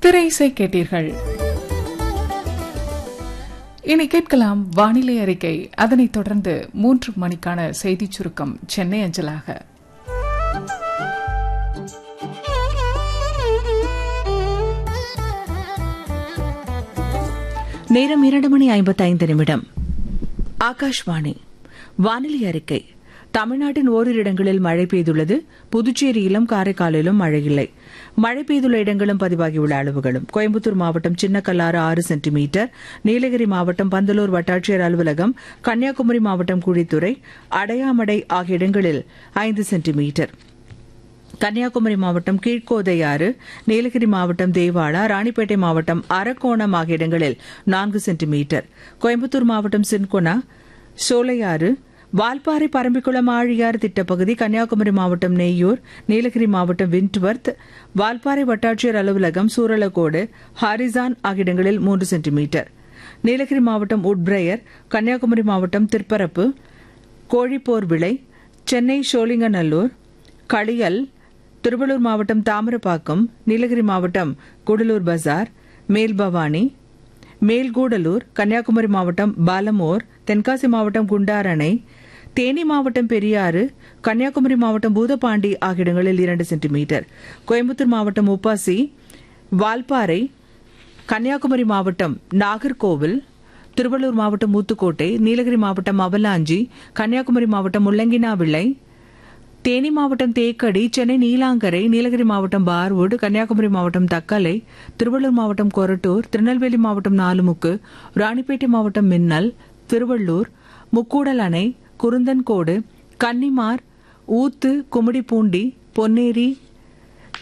திரை இசை கேட்டீர்கள் இனி கேட்கலாம் வானிலை அறிக்கை அதனைத் தொடர்ந்து மூன்று மணிக்கான செய்திச் சுருக்கம் சென்னை அஞ்சலாக நேரம் இரண்டு மணி ஐம்பத்தைந்து நிமிடம் ஆகாஷ்வாணி வானிலை அறிக்கை தமிழ்நாட்டின் ஓரிரு இடங்களில் மழை பெய்துள்ளது புதுச்சேரியிலும் காரைக்காலிலும் மழை இல்லை மழை பெய்துள்ள இடங்களும் பதிவாகியுள்ள அளவுகளும் கோயம்புத்தூர் மாவட்டம் சின்னக்கல்லாறு ஆறு சென்டிமீட்டர் நீலகிரி மாவட்டம் பந்தலூர் வட்டாட்சியர் அலுவலகம் கன்னியாகுமரி மாவட்டம் குழித்துறை அடையாமடை ஆகிய இடங்களில் ஐந்து சென்டிமீட்டர் கன்னியாகுமரி மாவட்டம் கீழ்கோதையாறு நீலகிரி மாவட்டம் தேவாலா ராணிப்பேட்டை மாவட்டம் அரக்கோணம் ஆகிய இடங்களில் நான்கு சென்டிமீட்டர் கோயம்புத்தூர் மாவட்டம் சின்கொனா சோலையாறு வால்பாறை பரம்பிக்குளம் ஆழியாறு திட்டப்பகுதி கன்னியாகுமரி மாவட்டம் நெய்யூர் நீலகிரி மாவட்டம் விண்ட்வர்த் வால்பாறை வட்டாட்சியர் அலுவலகம் சூரலக்கோடு ஹாரிசான் ஆகிய இடங்களில் மூன்று சென்டிமீட்டர் நீலகிரி மாவட்டம் உட்பிரயர் கன்னியாகுமரி மாவட்டம் திருப்பரப்பு கோழிப்போர் விளை சென்னை சோழிங்கநல்லூர் களியல் திருவள்ளூர் மாவட்டம் தாமிரப்பாக்கம் நீலகிரி மாவட்டம் கூடலூர் பஜார் மேல்பவானி மேல்கூடலூர் கன்னியாகுமரி மாவட்டம் பாலமோர் தென்காசி மாவட்டம் குண்டாரணை தேனி மாவட்டம் பெரியாறு கன்னியாகுமரி மாவட்டம் பூதப்பாண்டி ஆகிய இடங்களில் இரண்டு சென்டிமீட்டர் கோயம்புத்தூர் மாவட்டம் உப்பாசி வால்பாறை கன்னியாகுமரி மாவட்டம் நாகர்கோவில் திருவள்ளூர் மாவட்டம் ஊத்துக்கோட்டை நீலகிரி மாவட்டம் அவலாஞ்சி கன்னியாகுமரி மாவட்டம் முள்ளங்கினாவிள்ளை தேனி மாவட்டம் தேக்கடி சென்னை நீலாங்கரை நீலகிரி மாவட்டம் பார்வுட் கன்னியாகுமரி மாவட்டம் தக்கலை திருவள்ளூர் மாவட்டம் கொரட்டூர் திருநெல்வேலி மாவட்டம் நாலுமுக்கு ராணிப்பேட்டை மாவட்டம் மின்னல் திருவள்ளூர் முக்கூடல் அணை குருந்தன்கோடு கன்னிமார் ஊத்து கும்மிடிப்பூண்டி பொன்னேரி